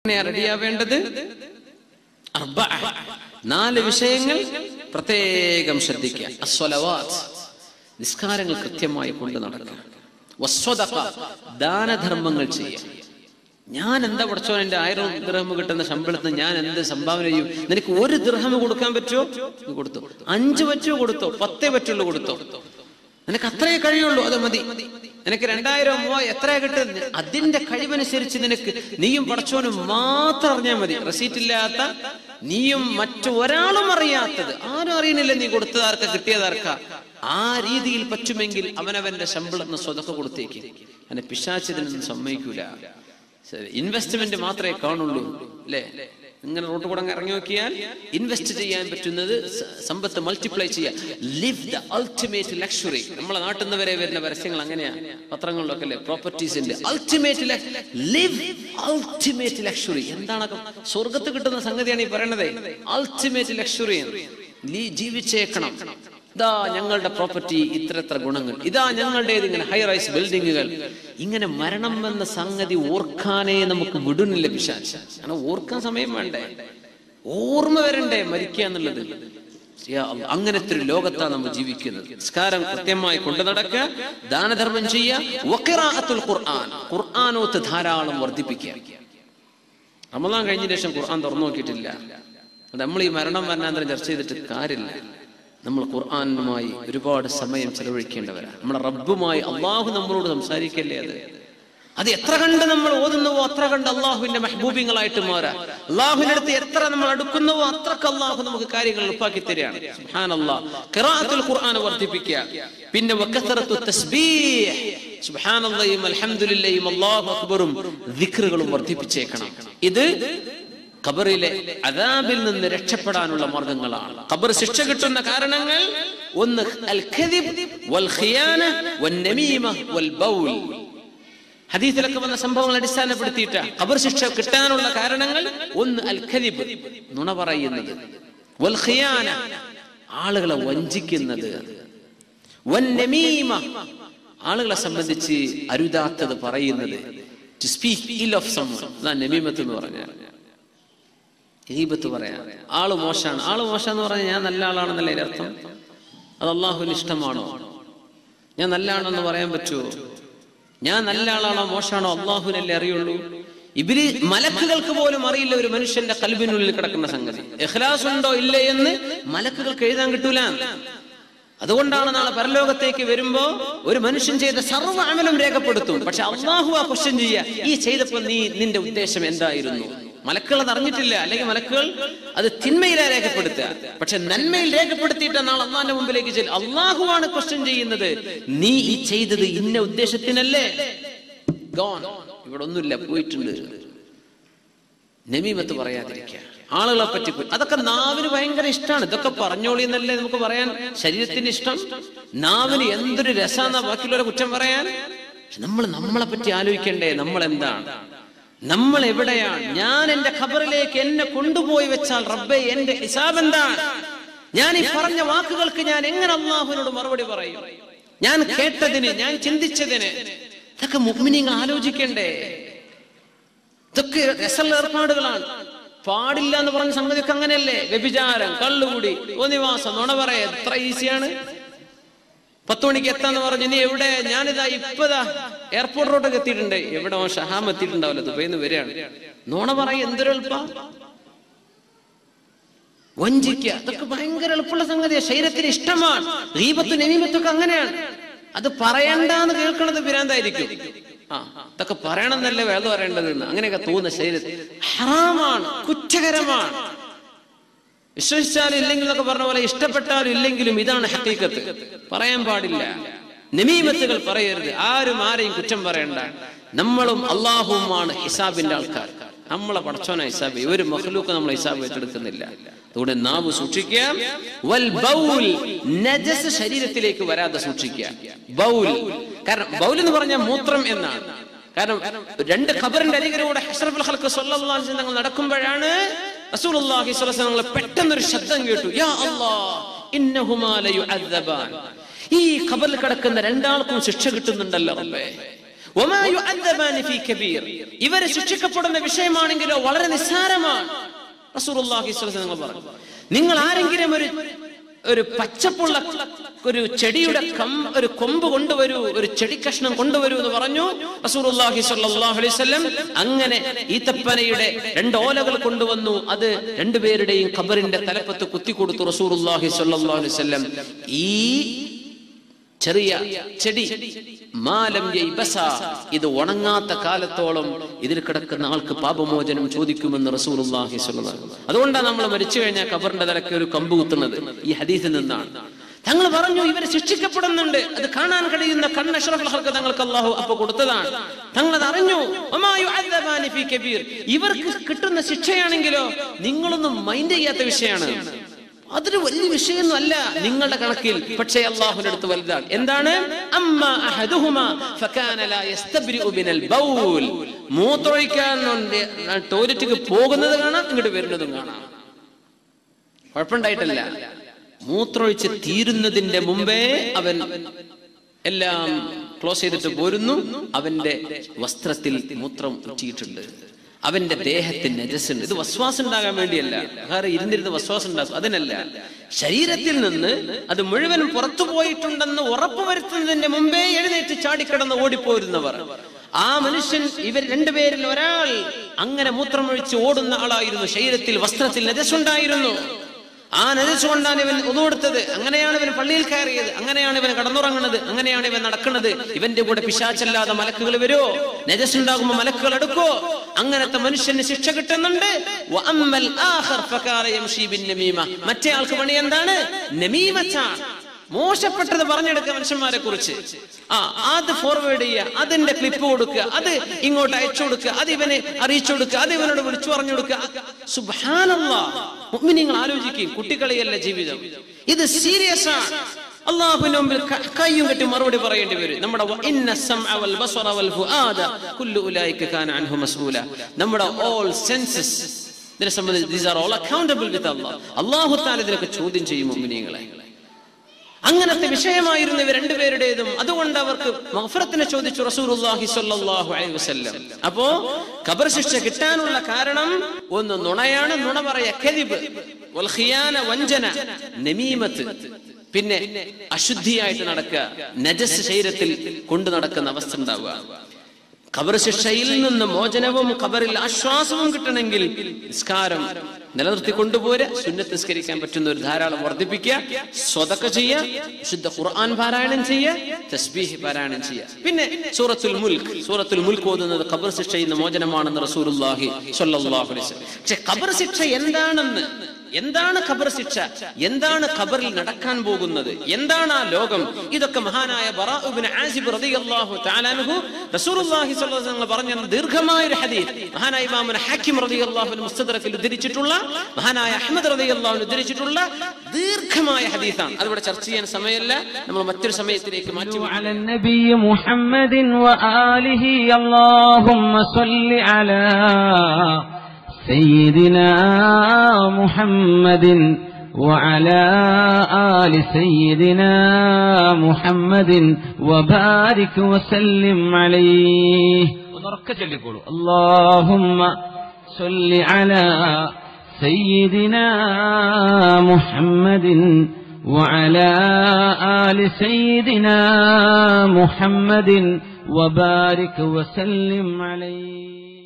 റെഡിയാവേണ്ടത് അർബഅ. നാല് വിഷയങ്ങൾ പ്രത്യേകം ശ്രദ്ധിക്കുക അസ്വലവാത്ത് നിസ്കാരങ്ങൾ കൃത്യമായി കൊണ്ട് നടക്കുക വസ്വദഖ, ദാനധർമ്മങ്ങൾ ചെയ്യുക ഞാൻ എന്താ പഠിച്ചോ എന്റെ ആയിരം ദൃഹം കിട്ടുന്ന ശമ്പളത്തിന് ഞാൻ എന്ത് സംഭാവന ചെയ്യും നിനക്ക് ഒരു ദൃഹം കൊടുക്കാൻ പറ്റുമോ നീ കൊടുത്തോ അഞ്ച് പറ്റുമോ കൊടുത്തോ പത്തേ പറ്റുള്ളൂ കൊടുത്തോ നിനക്ക് അത്രേ കഴിയുള്ളൂ അത് മതി നിനക്ക് രണ്ടായിരം മൂവ എത്ര കിട്ടുന്നത് അതിന്റെ കഴിവനുസരിച്ച് നിനക്ക് നീയും പടച്ചോനും മാത്രം അറിഞ്ഞാൽ മതി റെസീറ്റ് ഇല്ലാത്ത നീയും മറ്റു ഒരാളും അറിയാത്തത് ആരും അറിയണില്ല നീ കൊടുത്തതാർക്ക കിട്ടിയതാർക്ക ആ രീതിയിൽ പറ്റുമെങ്കിൽ അവനവന്റെ ശമ്പളം സ്വതക്ക കൊടുത്തേക്ക് അങ്ങനെ പിശാച്ചിതിനൊന്നും സമ്മതിക്കൂല ഇൻവെസ്റ്റ്മെന്റ് മാത്രമേ കാണുള്ളൂ അല്ലേ ഇങ്ങനെ റോട്ട് കൂടെ അങ്ങ് ഇറങ്ങി നോക്കിയാൽ ഇൻവെസ്റ്റ് ചെയ്യാൻ പറ്റുന്നത് സ- സമ്പത്ത് മൾട്ടിപ്ലൈ ചെയ്യാം ലിവ് ദ അൾട്ടിമേറ്റ് ലക്ഷറി നമ്മളെ നാട്ടിൽ നിന്ന് വരെ വരുന്ന പരസ്യങ്ങൾ അങ്ങനെയാ പത്രങ്ങളിലൊക്കെ അല്ലേ പ്രോപ്പർട്ടീസിന്റെ അൾട്ടിമേറ്റ് ലിവ് അൾട്ടിമേറ്റ് ലക്ഷറി എന്താണ് സ്വർഗത്ത് കിട്ടുന്ന സംഗതിയാണ് ഈ പറയണത് അൾട്ടിമേറ്റ് ലക്ഷറി നീ ജീവിച്ചേക്കണം ഇതാ ഞങ്ങളുടെ പ്രോപ്പർട്ടി ഇത്ര ഇത്ര ഗുണങ്ങൾ ഇതാ ഞങ്ങളുടേത് ഇങ്ങനെ ഹൈ റൈസ് ബിൽഡിങ്ങുകൾ ഇങ്ങനെ മരണം എന്ന സംഗതി ഓർക്കാനേ നമുക്ക് വിടുന്നില്ല പിശാച് കാരണം ഓർക്കാൻ സമയം വേണ്ടേ ഓർമ്മ വരണ്ടേ മരിക്കുക എന്നുള്ളത് യാ അല്ലാ, അങ്ങനത്തെ ഒരു ലോകത്താണ് നമ്മൾ ജീവിക്കുന്നത് നിസ്കാരം കൃത്യമായി കൊണ്ടു നടക്കുക ദാനധർമ്മം ചെയ്യുക വഖിറാഅത്തുൽ ഖുർആൻ ഖുർആനോത്ത് ധാരാളം വർദ്ധിപ്പിക്കുക റമദാൻ കഴിഞ്ഞ ശേഷം ഖുർആൻ തുറന്നു നോക്കിയിട്ടില്ല അത് നമ്മൾ ഈ മരണം വരണാന്തരം ചർച്ച ചെയ്തിട്ട് കാര്യമില്ല നമ്മൾ ഖുർആനുമായി ഒരുപാട് സമയം ചെലവഴിക്കേണ്ടവരാണ് നമ്മുടെ റബ്ബുമായി അള്ളാഹു നമ്മളോട് സംസാരിക്കല്ലേ അത് അത് എത്ര കണ്ട് നമ്മൾ ഓതുന്നുവോ അത്ര കണ്ട് അള്ളാഹുവിന്റെ മെഹബൂബിങ്ങളായിട്ട് മാറാം അള്ളാഹുവിന്റെ അടുത്ത് എത്ര നമ്മൾ അടുക്കുന്നുവോ അത്രക്ക് അള്ളാഹു നമുക്ക് കാര്യങ്ങൾ എളുപ്പാക്കി തരികയാണ് സുബ്ഹാനല്ലാഹ് ഖിറാഅത്തുൽ ഖുർആൻ വർദ്ധിപ്പിക്കുക പിന്നെ വക്കസറത്തു തസ്ബീഹ് സുബ്ഹാനല്ലാഹിയും അൽഹംദുലില്ലയും അല്ലാഹു അക്ബറും ദിക്റുകളും വർദ്ധിപ്പിച്ചേക്കണം ഇത് ഖബറിലെ അദാബിൽ നിന്ന് രക്ഷപ്പെടാനുള്ള മാർഗങ്ങളാണ് ഖബർ ശിക്ഷ കിട്ടുന്ന കാരണങ്ങൾ ഒന്ന് അൽ ഖദിബ് വൽ ഖിയാന വൻ നമീമ വൽ ബൗൽ ഹദീസിലൊക്കെ വന്ന സംഭവങ്ങൾ അടിസ്ഥാനപ്പെടുത്തിയിട്ട് ഖബർ ശിക്ഷ കിട്ടാനുള്ള കാരണങ്ങൾ ഒന്ന് അൽ ഖദിബ് നുണ പറയുന്നത് വൽ ഖിയാന ആളുകളെ വഞ്ചിക്കുന്നത് വൻ നമീമ ആളുകളെ സംബന്ധിച്ച് അരുതാത്തത് പറയുന്നത് to speak ill of someone അതാണ് നമീമത്ത് എന്ന് പറഞ്ഞാൽ ഗീബത്ത് പറയാം ആള് മോശമാണ് ആള് മോശം എന്ന് പറഞ്ഞാൽ ഞാൻ നല്ല ആളാണെന്നല്ലേ അതിന്റെ അർത്ഥം അത് അള്ളാഹുവിന് ഇഷ്ടമാണോ ഞാൻ നല്ല ആണെന്ന് പറയാൻ പറ്റുമോ ഞാൻ നല്ല ആളാണോ മോശമാണോ അള്ളാഹുവിനല്ലേ അറിയുള്ളൂ ഇവര് മലക്കുകൾക്ക് പോലും അറിയില്ല ഒരു മനുഷ്യന്റെ കൽബിനുള്ളിൽ കിടക്കുന്ന സംഗതി ഇഖ്ലാസ് ഉണ്ടോ ഇല്ലേ എന്ന് മലക്കുകൾക്ക് എഴുതാൻ കിട്ടൂല അതുകൊണ്ടാണ് നാളെ പരലോകത്തേക്ക് വരുമ്പോ ഒരു മനുഷ്യൻ ചെയ്ത സർവ്വ അമലും രേഖപ്പെടുത്തും പക്ഷെ അള്ളാഹു ആ ക്വസ്റ്റ്യൻ ചെയ്യുക ഈ ചെയ്തപ്പോ നീ നിന്റെ ഉദ്ദേശം എന്തായിരുന്നു മലക്കുകൾ അത് അറിഞ്ഞിട്ടില്ല അല്ലെങ്കിൽ മലക്കുകൾ അത് തിന്മയിലാ രേഖപ്പെടുത്തുക പക്ഷെ നന്മയിൽ രേഖപ്പെടുത്തിയിട്ട് നാളെ അള്ളാന്റെ മുമ്പിലേക്ക് ചെല്ലും അള്ളാഹുവാണ് ക്വസ്റ്റ്യൻ ചെയ്യുന്നത് നീ ഈ ചെയ്തത് ഇന്ന ഉദ്ദേശത്തിനല്ലേ ഗോൺ ഇവിടെ ഒന്നുമില്ല പോയിട്ടുണ്ട് നമീമത്ത് പറയാതിരിക്കുക ആളുകളെ പറ്റി പോയി അതൊക്കെ നാവിന് ഭയങ്കര ഇഷ്ടമാണ് ഇതൊക്കെ പറഞ്ഞോളി എന്നല്ലേ നമുക്ക് പറയാൻ ശരീരത്തിന് ഇഷ്ടം നാവിന് എന്തൊരു രസാന്ന ബാക്കിയുള്ളവരെ കുറ്റം പറയാൻ നമ്മൾ നമ്മളെ പറ്റി ആലോചിക്കണ്ടേ നമ്മൾ എന്താണ് നമ്മൾ എവിടെയാണ് ഞാൻ എന്റെ ഖബറിലേക്ക് എന്നെ കൊണ്ടുപോയി വെച്ചാൽ റബ്ബെ എന്റെ ഹിസാബ് എന്താണ് ഞാൻ ഈ പറഞ്ഞ വാക്കുകൾക്ക് ഞാൻ എങ്ങനെ അള്ളാഹുവിനോട് മറുപടി പറയും ഞാൻ കേട്ടതിന് ഞാൻ ചിന്തിച്ചതിന് ഇതൊക്കെ മുഗ്മിനിങ്ങൾ ആലോചിക്കണ്ടേ ഇതൊക്കെ രസമുള്ള ഏർപ്പാടുകളാണ് പാടില്ല എന്ന് പറഞ്ഞ സംഗതിയൊക്കെ അങ്ങനെയല്ലേ വ്യഭിചാരം കള്ളുകൂടി ഒന്നിവാസം നുണ പറയാ എത്ര ഈസിയാണ് പത്ത് മണിക്ക് എത്താന്ന് പറഞ്ഞു നീ എവിടെ ഞാനിതാ ഇപ്പതാ എയർപോർട്ട് റോഡൊക്കെ എത്തിയിട്ടുണ്ട് എവിടെ ഓൻ ഷഹാം എത്തിയിട്ടുണ്ടാവില്ല ദുബൈന്ന് വരികയാണ് നുണ പറയ എന്തൊരു എളുപ്പ വഞ്ചിക്കുക അതൊക്കെ ഭയങ്കര എളുപ്പമുള്ള സംഗതിയാണ് ശരീരത്തിന് ഇഷ്ടമാണ് ഗീപത്തും നമീമത്തൊക്കെ അങ്ങനെയാണ് അത് പറയണ്ടെന്ന് കേൾക്കണത് ഭ്രാന്തായിരിക്കും ആ ഇതൊക്കെ പറയണമെന്നല്ലേ വേദ പറയേണ്ടതെന്ന് അങ്ങനെയൊക്കെ തോന്നുന്ന ശരീരത്തിൽ ഹറാമാണ് കുറ്റകരമാണ് വിശ്വസിച്ചാലും ഇല്ലെങ്കിൽ എന്നൊക്കെ പറഞ്ഞ പോലെ ഇഷ്ടപ്പെട്ടാലും ഇല്ലെങ്കിലും ഇതാണ് ഹക്കീക്കത്ത് പറയാൻ പാടില്ല നമീമത്തുകൾ പറയരുത് ആരും ആരെയും കുറ്റം പറയണ്ട നമ്മളും അള്ളാഹുവുമാണ് ഹിസാബിന്റെ ആൾക്കാർ നമ്മളെ പടച്ചോന ഹിസാബ് ഒരു മഹ്ലൂക്ക് നമ്മളെ ഹിസാബ് ഏറ്റെടുക്കുന്നില്ല അതുകൊണ്ട് നാവ് സൂക്ഷിക്കുക വൽ ബൗൽ നജസ് ശരീരത്തിലേക്ക് വരാതെ സൂക്ഷിക്കുക ബൗൽ കാരണം ബൗൽ എന്ന് പറഞ്ഞാൽ മൂത്രം എന്നാണ് കാരണം രണ്ട് ഖബറിന്റെ അരികിലൂടെ ഹസ്രഫുൽ ഖൽഖ് സ്വല്ലല്ലാഹു അലൈഹി വസല്ലം നടക്കുമ്പോഴാണ് റസൂലുള്ളാഹി സ്വല്ലല്ലാഹു അലൈഹി വസല്ലം പെട്ടെന്ന് ഒരു ശബ്ദം കേട്ടു യാ അല്ലാഹ് ഇന്നഹുമാ ലയുഅദ്ദബാൻ ഈ ഖബറിൽ കിടക്കുന്ന രണ്ടാൾക്കും ശിക്ഷ കിട്ടുന്നുണ്ടല്ലോ റബ്ബേ വമാ യുഅദ്ദബാനി ഫീ കബീർ ഇവരെ ശിക്ഷിക്കപ്പെടുന്ന വിഷയമാണെങ്കിലോ വളരെ നിസ്സാരമാണ് റസൂലുള്ളാഹി സ്വല്ലല്ലാഹു അലൈഹി വസല്ലം പറഞ്ഞു നിങ്ങൾ ആരെങ്കിലും ഒരു ഒരു പച്ചപ്പുള്ള ഒരു ചെടിയുടെ കം ഒരു കൊമ്പ് കൊണ്ടുവരൂ ഒരു ചെടി കഷ്ണം കൊണ്ടുവരൂ എന്ന് പറഞ്ഞു റസൂലുള്ളാഹി സ്വല്ലല്ലാഹു അലൈഹി വസല്ലം അങ്ങനെ ഈത്തപ്പനയുടെ രണ്ട് ഓലകൾ കൊണ്ടുവന്നു അത് രണ്ടുപേരുടെയും ഖബറിന്റെ തലപ്പത്ത് കുത്തിക്കൊടുത്തു റസൂലുള്ളാഹി സ്വല്ലല്ലാഹു അലൈഹി വസല്ലം ഈ ചെറിയ ചെടി മാലം യൈബസ ഇത് ഉണങ്ങാത്ത കാലത്തോളം ഇതിൽ കിടക്കുന്ന ആൾക്ക് പാപമോചനം ചോദിക്കുമെന്ന് റസൂലുള്ളാഹി സ്വല്ലല്ലാഹു അലൈഹി വസല്ലം അതുകൊണ്ടാണ് നമ്മൾ മരിച്ചു കഴിഞ്ഞാൽ കബറിന്റെ തലക്ക് ഒരു കമ്പ് കുത്തുന്നത് ഈ ഹദീസിൽ നിന്നാണ് തങ്ങൾ പറഞ്ഞു ഇവർ ശിക്ഷിക്കപ്പെടുന്നുണ്ട് അത് കാണാൻ കഴിയുന്ന കണ്ണഷറഫുകൾക്ക് തങ്ങൾക്ക് അള്ളാഹു അപ്പൊ കൊടുത്തതാണ് തങ്ങൾ അത് അറിഞ്ഞു വമാ യുഅദ്ദബാനി ഫീ കബീർ ഇവർക്ക് കിട്ടുന്ന ശിക്ഷയാണെങ്കിലോ നിങ്ങളൊന്നും മൈൻഡ് ചെയ്യാത്ത വിഷയമാണ് അതൊരു വലിയ വിഷയമൊന്നും അല്ല നിങ്ങളുടെ കണക്കിൽ പക്ഷേ അള്ളാഹുവിന്റെ അടുത്ത് വലുതാണ് എന്താണ് അമ്മ അഹദുഹുമ ഫകാന ലാ യസ്തബ്രിഉ മിനൽ ബൗൽ മൂത്രമൊഴിക്കാൻ ടോയ്ലറ്റിക്ക് പോകുന്നത് കാണാം ഇങ്ങോട്ട് വരുന്നതും കാണാം കുഴപ്പമുണ്ടായിട്ടല്ല മൂത്രമൊഴിച്ച് തീരുന്നതിന്റെ മുമ്പേ അവൻ എല്ലാം ക്ലോസ് ചെയ്തിട്ട് പോരുന്നു അവന്റെ വസ്ത്രത്തിൽ മൂത്രം ഉറ്റിയിട്ടുണ്ട് അവന്റെ ദേഹത്തിന് നജസ്സുണ്ട് ഇത് വസ്വാസം ഉണ്ടാകാൻ വേണ്ടിയല്ല വേറെ ഇരുന്നിരുന്ന് വസ്വാസം ഉണ്ടാക്കും അതിനല്ല ശരീരത്തിൽ നിന്ന് അത് മുഴുവനും പുറത്തു പോയിട്ടുണ്ടെന്ന് ഉറപ്പുവരുത്തുന്നതിന്റെ മുമ്പേ എഴുന്നേറ്റ് ചാടിക്കിടന്ന് ഓടിപ്പോരുന്നവർ ആ മനുഷ്യൻ ഇവർ രണ്ടുപേരിൽ ഒരാൾ അങ്ങനെ മൂത്രമൊഴിച്ച് ഓടുന്ന ആളായിരുന്നു ശരീരത്തിൽ വസ്ത്രത്തിൽ നജസ്സുണ്ടായിരുന്നു ആ നജസ് കൊണ്ടാണ് ഇവൻ ഒതുകൊടുത്തത് അങ്ങനെയാണ് ഇവൻ പള്ളിയിൽ കയറിയത് അങ്ങനെയാണ് ഇവൻ കടന്നുറങ്ങുന്നത് അങ്ങനെയാണ് ഇവൻ നടക്കുന്നത് ഇവന്റെ കൂടെ പിശാച്ചല്ലാതെ മലക്കുകൾ വരുമോ നജസ് ഉണ്ടാകുമ്പോ മലക്കുകൾ എടുക്കോ അങ്ങനത്തെ മനുഷ്യന് ശിക്ഷ കിട്ടുന്നുണ്ട് വഅമ്മൽ ആഖർ ഫകാന യംശി ബിന്നമീമ. മറ്റേ ആൾക്ക് പണി എന്താണ് നമീമത്താണ് മോശപ്പെട്ടത് പറഞ്ഞെടുക്കുക മനുഷ്യന്മാരെ കുറിച്ച് ആ അത് ഫോർവേഡ് ചെയ്യുക അതിന്റെ ക്ലിപ്പ് കൊടുക്കുക അത് ഇങ്ങോട്ട് അയച്ചു കൊടുക്കുക അത് ഇവനെ അറിയിച്ചു കൊടുക്കുക അത് ഇവനോട് വിളിച്ചു പറഞ്ഞു കൊടുക്കുക സുബാനല്ലാ നിങ്ങൾ ആലോചിക്കും കുട്ടികളിയല്ല ജീവിതം ഇത് സീരിയസ് ആണ് അള്ളാഹുവിന്റെ മുമ്പിൽ ക- കയ്യും കെട്ടി മറുപടി പറയേണ്ടി വരും നമ്മുടെ വ- ഇന്ന സമഅ വൽ ബസറ വൽ ഫുആദ കുല്ലു ഉലൈക കാന അൻഹു മസ്ഊല നമ്മുടെ ഓൾ സെൻസസ് ഇതിനെ സംബന്ധിച്ച് these are all accountable with Allah അള്ളാഹു താല ഇതിനൊക്കെ ചോദ്യം ചെയ്യും മുഅ്മിനീങ്ങളെ അങ്ങനത്തെ വിഷയമായിരുന്നു ഇവർ രണ്ടുപേരുടേതും അതുകൊണ്ട് അവർക്ക് മഗ്ഫിറത്തിനെ ചോദിച്ചു റസൂലുള്ളാഹി സ്വല്ലല്ലാഹു അലൈഹി വസല്ലം അപ്പോ ഖബർ ശിക്ഷ കിട്ടാനുള്ള കാരണം ഒന്ന് നുണയാണ് നുണ പറയ കദിബ് വൽ ഖിയാന വഞ്ചന നമീമത്ത് പിന്നെ അശുദ്ധിയായിട്ട് നടക്കുക നജസ് ശരീരത്തിൽ കൊണ്ടു നടക്കുന്ന അവസ്ഥ ഉണ്ടാവുക ഖബർ ശിക്ഷയിൽ നിന്ന് മോചനവും ഖബറിൽ ആശ്വാസവും കിട്ടണമെങ്കിൽ നിസ്കാരം നിലനിർത്തി കൊണ്ടുപോരെ സുന്നത്ത് നിസ്കരിക്കാൻ പറ്റുന്ന ഒരു ധാരാളം വർദ്ധിപ്പിക്കുക സ്വതക്ക ചെയ്യുക ശുദ്ധ ഖുർആൻ പാരായണം ചെയ്യുക തസ്ബീഹ് പാരായണം ചെയ്യുക പിന്നെ സൂറത്തുൽ മുൽക്ക് സൂറത്തുൽ മുൽക്ക് ഓതുന്നത് ഖബർ ശിക്ഷയിൽ നിന്ന് മോചനമാണെന്ന് റസൂലുള്ളാഹി സ്വല്ലല്ലാഹു അലൈഹി വസല്ലം പക്ഷെ ഖബർ ശിക്ഷ എന്താണെന്ന് എന്താണ് ഖബർ ശിക്ഷ എന്താണ് ഖബറിൽ നടക്കാൻ പോകുന്നത് എന്താണ് ആ ലോകം ഇതൊക്കെ മഹാനായ ബറാഉബിന് ആസിബ് റളിയല്ലാഹു തആല അൻഹു റസൂലുള്ളാഹി സ്വല്ലല്ലാഹു അലൈഹി വസല്ലം പറഞ്ഞ ദീർഘമായ ഒരു ഹദീസ് മഹാനായ ഇമാമുൽ ഹാക്കിം റളിയല്ലാഹു അൻഹു മുസ്തദറക്കിൽ ഉദ്ധരിച്ചിട്ടുള്ള മഹാനായ അഹ്മദ് റളിയല്ലാഹു അൻഹു ഉദ്ധരിച്ചിട്ടുള്ള ദീർഘമായ ഹദീസാണ് അതിവിടെ ചർച്ച ചെയ്യാൻ സമയമില്ല നമ്മൾ മറ്റൊരു സമയത്തിലേക്ക് മാറ്റി على النبي محمد وآله اللهم صل على سيدنا محمد وعلى آل سيدنا محمد وبارك وسلم عليه ونركز اللي يقولوا اللهم صل على سيدنا محمد وعلى آل سيدنا محمد وبارك وسلم عليه